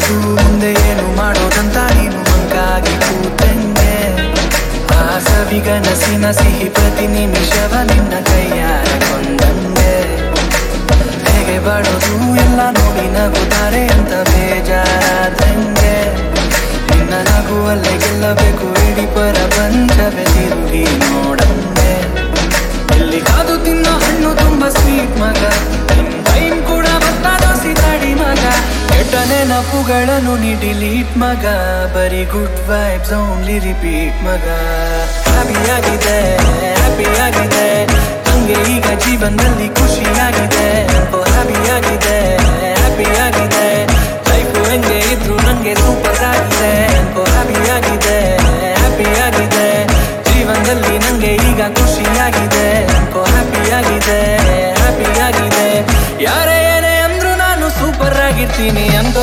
ತಿಳಿದು ಮುಂದೆ ಏನು ಮಾಡೋದಂತ ನೀನು ಮಂಕಾಗಿ ಕೂತಂಗೆ ಆ ಸವಿಗನಸಿನ ಸಿಹಿ ಪ್ರತಿ ನಿಮಿಷವ ನಿನ್ನ ಕೈಯಾರ ಕೊಂದಂಗೆ ಹೇಗೆ ಬಾಳೋದು ಎಲ್ಲ ನೋಡಿ ನಗುತ್ತಾರೆ ಅಂತ ಬೇಜಾರಾದಂಗೆ ನಿನ್ನ ನಗುವಲ್ಲೇ ಗೆಲ್ಲಬೇಕು ಇಡೀ ಪ್ರಪಂಚವೇ ತಿರುಗಿ ನೋಡಂಗೆ ಇಲ್ಲಿ ಕಾದು ತಿನ್ನೋ ಹಣ್ಣು ತುಂಬಾ ಸ್ವೀಟ್ ಮಗ ನಿನ್ ಟೈಮ್ ಕೂಡ ಬರ್ತಾ ದೋಸಿ ತಾಡಿ ಮಗ ಕೆಟ್ಟ ನೆನಪುಗಳನ್ನು ನೀ ಡಿಲೀಟ್ ಮಗ ಬರೀ ಗುಡ್ ವೈಬ್ಸ್ ಓನ್ಲಿ ರಿಪೀಟ್ ಮಗ ಹ್ಯಾಪಿ ಆಗಿದೆ ಹ್ಯಾಪಿ ಆಗಿದೆ ನಂಗೆ ಈಗ ಜೀವನದಲ್ಲಿ ಖುಷಿಯಾಗಿದೆ ಹ್ಯಾಪಿ ಆಗಿದೆ ಹ್ಯಾಪಿ ಆಗಿದೆ ಲೈಫು ಹೆಂಗೆ ಇದ್ರು ನಂಗೆ ಸೂಪರ್ ಆಗಿದೆ ಹ್ಯಾಪಿ ಆಗಿದೆ ಹ್ಯಾಪಿ ಆಗಿದೆ ಜೀವನದಲ್ಲಿ ನಂಗೆ ಈಗ ಖುಷಿಯಾಗಿದೆ ಹ್ಯಾಪಿ ಆಗಿದೆ ಹ್ಯಾಪಿ ಆಗಿದೆ ಯಾರೇ ಏನೇ ಅಂದ್ರು ನಾನು ಸೂಪರ್ ಆಗಿರ್ತೀನಿ ಅಂದು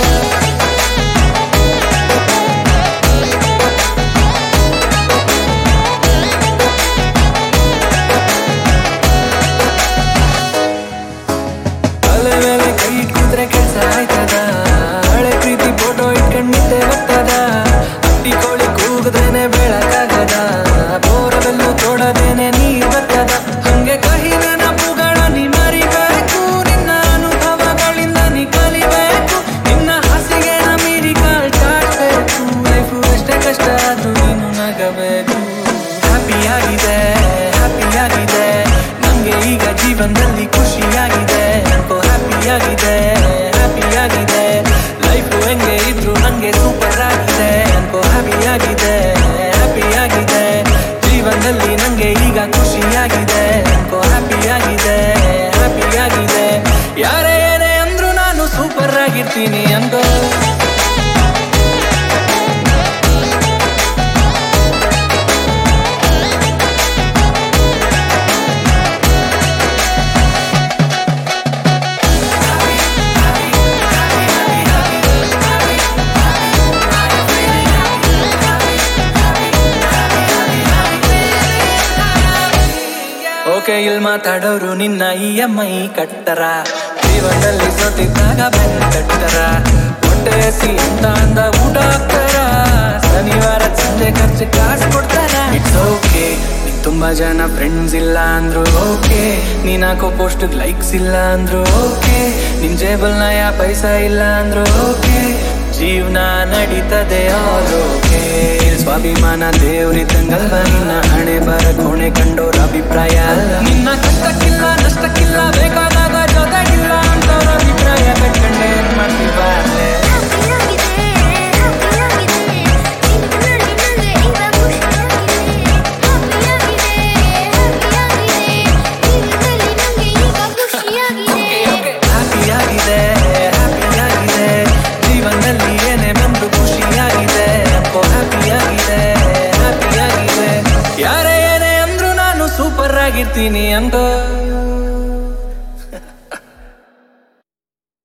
ತಲೆ ಮೇಲೆ ಕೈ ಇಟ್ಕೊಂಡ್ರೆ ಕೆಲ್ಸ ಆಯ್ತದ ಹಳೆ ಪ್ರೀತಿ ಫೋಟೋ ಇಟ್ಕೊಂಡಿದ್ದೆ ಬರ್ತದ ಹಟ್ಟಿ ಕೋಳಿ ಕೂಗಿದ್ರೇನೆ ಬೆಳಕಾಗದ ಬೋರವೆಲ್ಲೂ ತೋಡದೇನೆ ನೀರ್ ಬರ್ತದ ಹಂಗೆ ಕಹಿ ನೆನಪುಗಳ ನೀ ಮರಿಬೇಕು ನಿನ್ನ ಅನುಭವಗಳಿಂದ ನೀ ಕಲಿಬೇಕು ನಿನ್ನ ಹಾಸಿಗೆ ಮೀರಿ ಕಾಲ್ ಚಾಚಬೇಕು ಲೈಫು ಎಷ್ಟೇ ಕಷ್ಟ ಆದ್ರೂ ನೀನು ನಗಬೇಕು ಹ್ಯಾಪಿ ಆಗಿದೆ ಹ್ಯಾಪಿ ಆಗಿದೆ ನಂಗೆ ಈಗ ಜೀವನದಲ್ಲಿ ಖುಷಿಯಾಗಿದೆ ಹ್ಯಾಪಿ ಆಗಿದೆ ಹ್ಯಾಪಿ ಆಗಿದೆ ಲೈಫು ಹೆಂಗೆ ಇದ್ರು ನಂಗೆ ಸೂಪರ್ ಆಗಿದೆ ಹ್ಯಾಪಿ ಆಗಿದೆ ಹ್ಯಾಪಿ ಆಗಿದೆ ಜೀವನದಲ್ಲಿ ನಂಗೆ ಈಗ ಖುಷಿಯಾಗಿದೆ ಹ್ಯಾಪಿ ಆಗಿದೆ ಹ್ಯಾಪಿ ಆಗಿದೆ ಯಾರೇ ಏನೇ ಅಂದ್ರು ನಾನು ಸೂಪರ್ ಆಗಿರ್ತೀನಿ ಅಂದು ಓಕೆ ಇಲ್ಲಿ ಮಾತಾಡೋರು ನಿನ್ನ ಇ ಎಂ ಐ ಕಟ್ಟರ ಜೀವನದಲ್ಲಿ ಸೋತಿದ್ದಾಗ ಬೆನ್ ಕಟ್ಟರ ಹೊಟ್ಟೆ ಹಸಿ ಅಂತ ಅಂದ ಊಟ ಹಾಕ್ತಾರ ಶನಿವಾರ ಸಂಜೆ ಖರ್ಚು ಕಾಸು ಕೊಡ್ತಾರ ಇಟ್ಸ್ ಓಕೆ ನಿನ್ ತುಂಬಾ ಜನ ಫ್ರೆಂಡ್ಸ್ ಇಲ್ಲ ಅಂದ್ರು ಓಕೆ ನೀನ್ ಹಾಕೋ ಪೋಸ್ಟ್ ಲೈಕ್ಸ್ ಇಲ್ಲ ಅಂದ್ರು ಓಕೆ ನಿನ್ ಜೇಬಲ್ ನಯ ಪೈಸಾ ಇಲ್ಲ ಅಂದ್ರು ಓಕೆ ಜೀವನ ನಡೀತದೆ ಓಕೆ ಸ್ವಾಭಿಮಾನ ದೇವ್ರಿದ್ದಂಗಲ್ವ ನಿನ್ನ ಹಣೆ ಬರ ಕೋಣೆ ಕಂಡೋರ ಅಭಿಪ್ರಾಯ ಅಲ್ಲ ನಿನ್ನ ಕಷ್ಟಕ್ಕಿಲ್ಲ ನಷ್ಟಕ್ಕಿಲ್ಲ ಬೇಕಾದಾಗ ಜೊತೆಗಿಲ್ಲ ಅಂತವ್ರ ಅಭಿಪ್ರಾಯ ಕಟ್ಕೊಂಡೆ ಏನ್ ಮಾಡ್ತೀವ ಅಲ್ಲೇ ಹ್ಯಾಪಿ ಆಗಿದೆ ಹ್ಯಾಪಿ ಆಗಿದೆ ಜೀವನದಲ್ಲಿ ಏನೇ ಬಂದು ಖುಷಿಯಾಗಿದೆ ಹ್ಯಾಪಿ ಆಗಿದೆ ಹ್ಯಾಪಿ ಆಗಿದೆ ಯಾರೇ ಏನೇ ಅಂದ್ರು ನಾನು ಸೂಪರ್ ಆಗಿರ್ತೀನಿ ಅಂದು